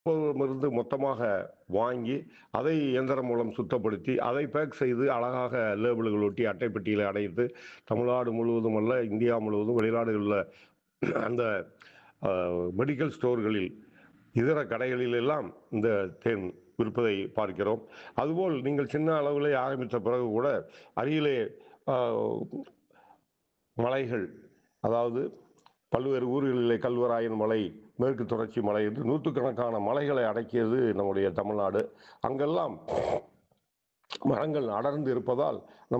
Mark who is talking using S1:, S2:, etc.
S1: இருந்து மொத்தமாக வாங்கி அதை இயந்திரம் மூலம் சுத்தப்படுத்தி அதை பேக் செய்து அழகாக லேபிள்கள் ஒட்டி அட்டைப்பெட்டியில் அடைத்து தமிழ்நாடு முழுவதும் அல்ல இந்தியா முழுவதும் வெளிநாடுகளில் அந்த மெடிக்கல் ஸ்டோர்களில் இதர கடைகளில் எல்லாம் இந்த தேன் விற்பதை பார்க்கிறோம் அதுபோல் நீங்கள் சின்ன அளவிலே ஆரம்பித்த பிறகு கூட அருகிலே ஆஹ், மலைகள் அதாவது பல்வேறு ஊர்களிலே கல்வராயன் மலை மேற்கு தொடர்ச்சி மலை என்று நூற்றுக்கணக்கான மலைகளை அடக்கியது நம்முடைய தமிழ்நாடு அங்கெல்லாம் மரங்கள் அடர்ந்து இருப்பதால்